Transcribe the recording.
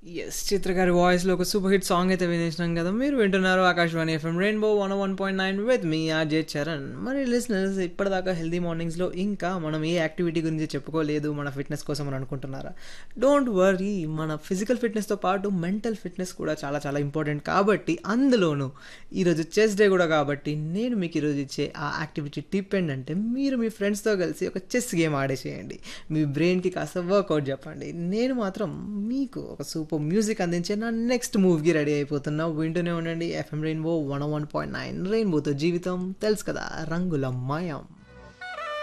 Yes. 'చిత్ర' గారి వాయిస్‌లో ఒక సూపర్ హిట్ సాంగ్ అయితే వినేసినాం కదా! మీరు వింటున్నారు ఆకాశవాణి ఎఫ్ఎం రెయిన్బో 101.9 విత్ మీ ఆర్‌జే చరణ్. మరి లిజనర్స్ ఇప్పటిదాకా హెల్తీ మార్నింగ్స్‌లో ఇంకా మనం ఏ యాక్టివిటీ గురించి చెప్పుకోలేదు మన ఫిట్‌నెస్ కోసం అని అనుకుంటున్నారా? డోంట్ వర్రీ మన ఫిజికల్ ఫిట్‌నెస్‌తో పాటు మెంటల్ ఫిట్‌నెస్ కూడా చాలా చాలా ఇంపార్టెంట్ కాబట్టి అందులోనూ ఈరోజు చెస్ డే కూడా కాబట్టి నేను మీకు ఈరోజు ఇచ్చే ఆ యాక్టివిటీ టిప్ ఏంటంటే మీరు మీ ఫ్రెండ్స్‌తో కలిసి ఒక చెస్ గేమ్ ఆడేసేయండి. మీ బ్రెయిన్‌కి కాస్త వర్కౌట్ చెప్పండి. నేను మాత్రం మీకు ఒక సూపర్ మ్యూజిక్ అందించే నా నెక్స్ట్ మూవ్‌కి రెడీ అయిపోతున్నా. వింటూనే ఉండండి ఎఫ్ఎం రెయిన్బో 101.9 రెయిన్బోతో జీవితం తెలుసు కదా రంగుల మయం.